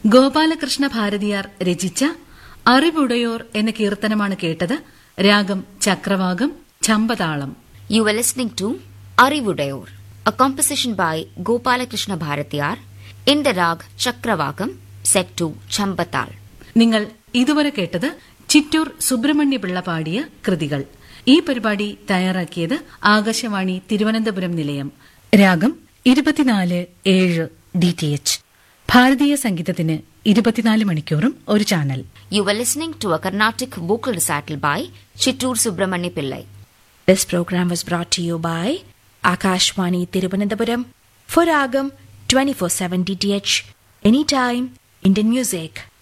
ഗോപാലകൃഷ്ണ ഭാരതിയാർ രചിച്ച അറിവുടയോർ എന്ന കീർത്തനമാണ് കേട്ടത് രാഗം ചക്രവാകം ചമ്പതാളം You were listening to Arivudayor, a composition by Gopalakrishna Bharatiyar in the rag Chakravakam, set to Chambatal. നിങ്ങൾ ഇതുവരെ കേട്ടത് ചിറ്റൂർ സുബ്രഹ്മണ്യ പിള്ള പാടിയ കൃതികൾ ഈ പരിപാടി തയ്യാറാക്കിയത് ആകാശവാണി തിരുവനന്തപുരം നിലയം രാഗം ഇരുപത്തിനാല് ഏഴ് ഡി ടി എച്ച് ഭാരതീയ സംഗീതത്തിന് ഇരുപത്തിനാല് മണിക്കൂറും ഒരു channel You were listening to a Carnatic vocal recital by Chittur Subramanya Pillai. This program was brought to you by Akashwani Tiruvananthapuram for Ragam 24/7 DTH anytime Indian music.